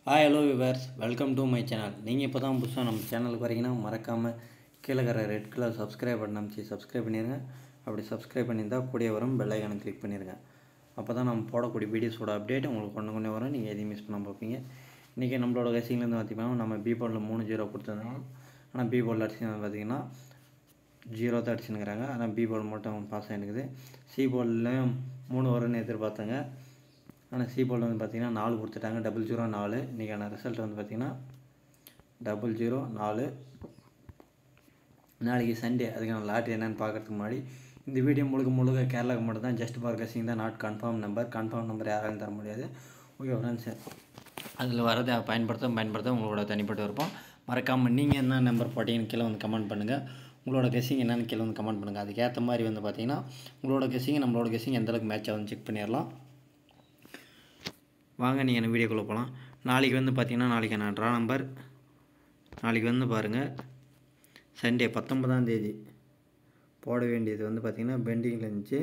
hi hello viewers welcome to my channel நீங்கள் இப்போ தான் புதுசாக நம்ம சேனலுக்கு வரீங்கன்னா மறக்காமல் கீழே இருக்கிற ரெட் கலர் சப்ஸ்கிரைப் பட்டன் அமைச்சு சப்ஸ்கிரைப் பண்ணிடுங்க அப்படி சப்ஸ்கிரைப் பண்ணியிருந்தால் கூடிய வரும் பெல் ஐக்கானை கிளிக் பண்ணிடுங்க அப்போ தான் நம்ம போடக்கூடிய வீடியோஸோட அப்டேட் உங்களுக்கு கொண்டு கொண்டு வரும் நீங்கள் எதையும் மிஸ் பண்ணாமல் பார்ப்பீங்க இன்றைக்கி நம்மளோட கசிங்லேருந்து பார்த்தீங்கன்னா நம்ம பி போர்டில் மூணு ஜீரோ கொடுத்துருந்தோம் ஆனால் பி போர்டில் அடிச்சு பார்த்தீங்கன்னா ஜீரோ தான் அடிச்சுனுங்கிறாங்க ஆனால் பி போர்டு மட்டும் பாஸ் ஆகிருக்குது சி போர்ட்லேயும் மூணு வரும்னு எதிர்பார்த்தாங்க ஆனால் சி போர்டில் வந்து பார்த்திங்கன்னா நாலு கொடுத்துட்டாங்க டபுள் ஜீரோ நாலு இன்றைக்கான ரிசல்ட் வந்து பார்த்திங்கன்னா டபுள் ஜீரோ நாலு நாளைக்கு சண்டே அதுக்கான லாட்ரி என்னென்னு பார்க்கறதுக்கு முன்னாடி இந்த வீடியோ முழுக்க முழுக்க கேரளாவுக்கு மட்டும் தான் ஜஸ்ட் ஃபார் கசிங் தான் not confirm number confirm number யாராலும் தர முடியாது ஓகே ஃப்ரெண்ட்ஸ் அதில் வரதை பயன்படுத்த பயன்படுத்த உங்களோட தனிப்பட்ட விருப்பம் மறக்காமல் நீங்கள் என்ன நம்பர் போட்டீங்கன்னு கீழே வந்து கமெண்ட் பண்ணுங்கள் உங்களோட கெஸ்ஸிங் என்னென்னு கீழே வந்து கமெண்ட் பண்ணுங்கள் அதுக்கேற்ற மாதிரி வந்து பார்த்தீங்கன்னா உங்களோட கெஸ்ஸிங் நம்மளோட கெஸ்ஸிங் எந்தளவுக்கு மேட்ச் ஆகுதுன்னு செக் பண்ணிடலாம் வாங்க நீங்கள் என்ன வீடியோக்குள்ளே போகலாம் நாளைக்கு வந்து பார்த்தீங்கன்னா நாளைக்கு நான் ட்ரா நம்பர் நாளைக்கு வந்து பாருங்கள் சண்டே பத்தொன்பதாம் தேதி போட வேண்டியது வந்து பார்த்திங்கன்னா பெண்டிங்கில் இருந்துச்சு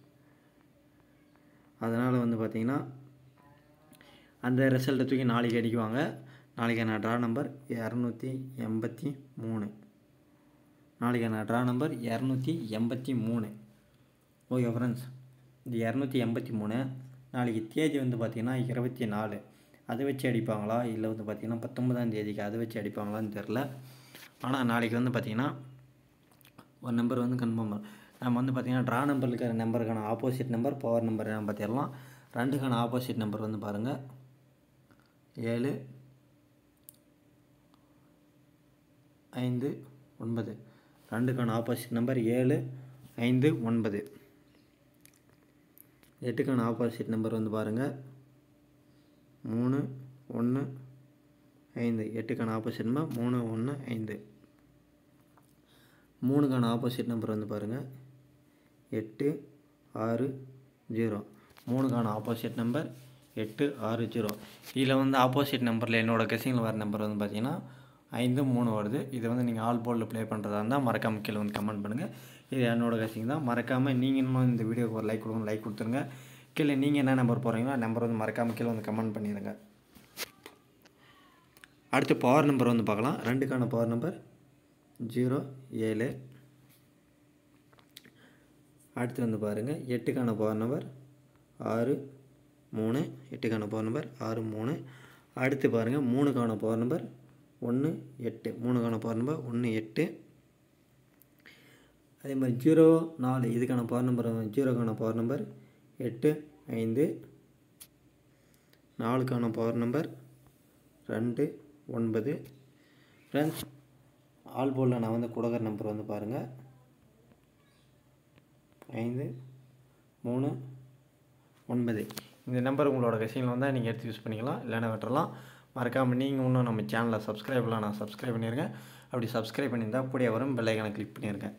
அதனால் வந்து பார்த்திங்கன்னா அந்த ரிசல்ட்டை தூக்கி நாளைக்கு அடிக்குவாங்க நாளைக்கு நான் ட்ரா நம்பர் இரநூத்தி எண்பத்தி மூணு நாளைக்கு நான் ட்ரா நம்பர் இரநூத்தி எண்பத்தி மூணு ஓகே ஃப்ரெண்ட்ஸ் இந்த இரநூத்தி எண்பத்தி மூணு நாளைக்கு தேதி வந்து பார்த்திங்கன்னா இருபத்தி நாலு அதை வச்சு அடிப்பாங்களா இல்லை வந்து பார்த்திங்கன்னா பத்தொன்பதாம் தேதிக்கு அதை வச்சு அடிப்பாங்களான்னு தெரில ஆனால் நாளைக்கு வந்து பார்த்திங்கன்னா ஒரு நம்பர் வந்து கன்ஃபார்ம் நம்ம வந்து பார்த்திங்கன்னா ட்ரா நம்பரில் இருக்கிற நம்பருக்கான ஆப்போசிட் நம்பர் பவர் நம்பர் என்ன பார்த்திடலாம் ரெண்டுக்கான ஆப்போசிட் நம்பர் வந்து பாருங்கள் ஏழு ஐந்து ஒன்பது ரெண்டுக்கான ஆப்போசிட் நம்பர் ஏழு ஐந்து ஒன்பது எட்டுக்கான ஆப்போசிட் நம்பர் வந்து பாருங்கள் மூணு ஒன்று ஐந்து எட்டுக்கான ஆப்போசிட் நம்பர் மூணு ஒன்று ஐந்து மூணுக்கான ஆப்போசிட் நம்பர் வந்து பாருங்கள் எட்டு ஆறு ஜீரோ மூணுக்கான ஆப்போசிட் நம்பர் எட்டு ஆறு ஜீரோ இதில் வந்து ஆப்போசிட் நம்பரில் என்னோடய கெஸிங்கில் வர நம்பர் வந்து பார்த்திங்கன்னா ஐந்து மூணு வருது இதை வந்து நீங்கள் ஆல் போர்டில் ப்ளே பண்ணுறதா இருந்தால் மறக்காமல் கீழே வந்து கமெண்ட் பண்ணுங்கள் இது என்னோடய கெஸிங் தான் மறக்காமல் நீங்கள் இன்னும் இந்த வீடியோக்கு ஒரு லைக் கொடுங்க லைக் கொடுத்துருங்க கீழே நீங்கள் என்ன நம்பர் போகிறீங்களோ நம்பர் வந்து மறக்காமல் கீழே வந்து கமெண்ட் பண்ணிடுங்க அடுத்து பவர் நம்பர் வந்து பார்க்கலாம் ரெண்டுக்கான பவர் நம்பர் ஜீரோ ஏழு அடுத்து வந்து பாருங்கள் எட்டுக்கான பவர் நம்பர் ஆறு மூணு எட்டுக்கான பவர் நம்பர் ஆறு மூணு அடுத்து பாருங்கள் மூணுக்கான பவர் நம்பர் ஒன்று எட்டு மூணுக்கான பவர் நம்பர் ஒன்று எட்டு அதே மாதிரி ஜீரோ நாலு இதுக்கான பவர் நம்பர் ஜீரோக்கான பவர் நம்பர் எட்டு ஐந்து நாலுக்கான பவர் நம்பர் ரெண்டு ஒன்பது ஃப்ரெண்ட்ஸ் ஆல் போலில் நான் வந்து கொடுக்குற நம்பர் வந்து பாருங்கள் ஐந்து மூணு ஒன்பது இந்த நம்பர் உங்களோட கசினில் வந்தால் நீங்கள் எடுத்து யூஸ் பண்ணிக்கலாம் இல்லைன்னா விட்டுறலாம் மறக்காமல் நீங்கள் இன்னும் நம்ம சேனலை சப்ஸ்கிரைப்லாம் நான் சப்ஸ்கிரைப் பண்ணியிருக்கேன் அப்படி சப்ஸ்கிரைப் பண்ணியிருந்தால் அப்படியே வரும் பெல்லைக்கான கிளிக் பண்ணியிருக்கேன்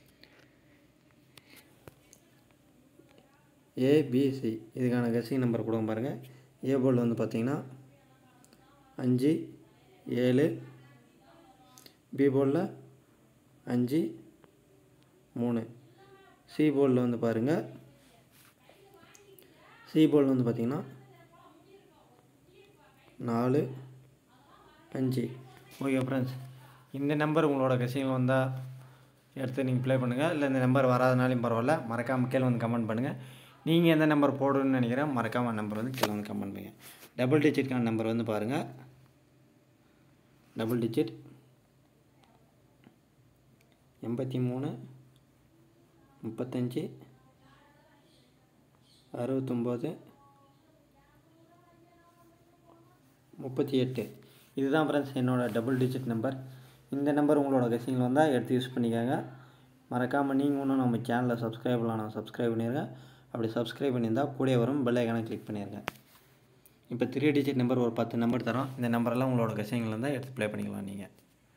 ஏபிசி இதுக்கான கசிங் நம்பர் கொடுங்க பாருங்கள் ஏ போர்டில் வந்து பார்த்தீங்கன்னா அஞ்சு ஏழு பி போர்டில் அஞ்சு மூணு சி போர்டில் வந்து பாருங்கள் சி போர்டில் வந்து பார்த்திங்கன்னா நாலு அஞ்சு ஓகே ஃப்ரெண்ட்ஸ் இந்த நம்பர் உங்களோட கசினில் வந்தால் எடுத்து நீங்கள் ப்ளே பண்ணுங்கள் இல்லை இந்த நம்பர் வராதனாலையும் பரவாயில்ல மறக்காமல் கீழே வந்து கமெண்ட் பண்ணுங்கள் நீங்கள் எந்த நம்பர் போடணும்னு நினைக்கிறேன் மறக்காமல் நம்பர் வந்து கீழே வந்து கமெண்ட் பண்ணுங்கள் டபுள் டிஜிட்கான நம்பர் வந்து பாருங்கள் டபுள் டிஜிட் எண்பத்தி மூணு முப்பத்தஞ்சு அறுபத்தொம்போது முப்பத்தி எட்டு இதுதான் ஃப்ரெண்ட்ஸ் என்னோடய டபுள் டிஜிட் நம்பர் இந்த நம்பர் உங்களோட கசிங்கில் வந்தால் எடுத்து யூஸ் பண்ணிக்கோங்க மறக்காமல் நீங்கள் ஒன்றும் நம்ம சேனலை சப்ஸ்கிரைப் பண்ணலாம் சப்ஸ்கிரைப் பண்ணிடுங்க அப்படி சப்ஸ்கிரைப் பண்ணியிருந்தால் கூட வரும் பெல் ஐக்கானை கிளிக் பண்ணிடுங்க இப்போ த்ரீ டிஜிட் நம்பர் ஒரு பத்து நம்பர் தரோம் இந்த நம்பரெல்லாம் உங்களோட கசிங்கில் இருந்தால் எடுத்து ப்ளே பண்ணிக்கலாம் நீங்கள்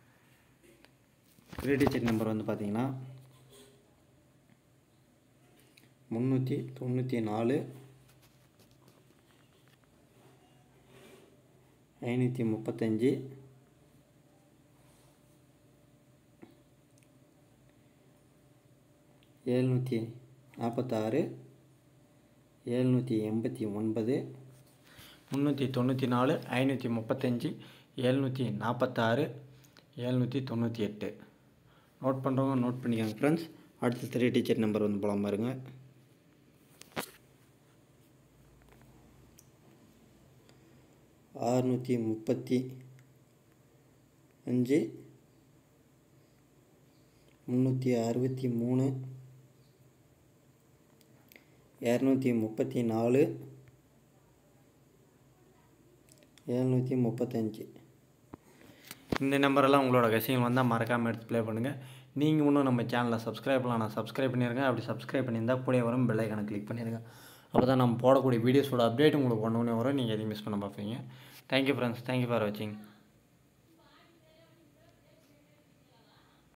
த்ரீ டிஜிட் நம்பர் வந்து பார்த்தீங்கன்னா முந்நூற்றி தொண்ணூற்றி நாலு ஐநூற்றி முப்பத்தஞ்சு எழுநூற்றி நாற்பத்தாறு எழுநூற்றி எண்பத்தி ஒன்பது முந்நூற்றி தொண்ணூற்றி நாலு ஐநூற்றி முப்பத்தஞ்சு எழுநூற்றி நாற்பத்தாறு எழுநூற்றி தொண்ணூற்றி எட்டு நோட் பண்ணுறவங்க நோட் பண்ணிக்கோங்க ஃப்ரெண்ட்ஸ் அடுத்த த்ரீ டீச்சர் நம்பர் வந்து போகலாம் பாருங்க அறுநூற்றி முப்பத்தி அஞ்சு முந்நூற்றி அறுபத்தி மூணு இரநூத்தி முப்பத்தி நாலு எழுநூற்றி முப்பத்தஞ்சு இந்த நம்பரெல்லாம் உங்களோட கசிங்கள் வந்தால் மறக்காமல் எடுத்து ப்ளே பண்ணுங்கள் நீங்கள் இன்னும் நம்ம சேனலை சப்ஸ்கிரைப் பண்ணலாம் நான் சப்ஸ்கிரைப் பண்ணிடுங்க அப்படி சப்ஸ்கிரைப் பண்ணியிருந்தால் கூட வரும் பெல் ஐக்கனை கிளிக் பண்ணிடுங்க அப்போ தான் நம்ம போடக்கூடிய வீடியோஸோட அப்டேட் உங்களுக்கு ஒன்று ஒன்று வரும் நீங்கள் எதையும் மிஸ் பண்ண பார்ப்பீங்க தேங்க்யூ ஃப்ரெண்ட்ஸ் தேங்க்யூ ஃபார் வாட்சிங்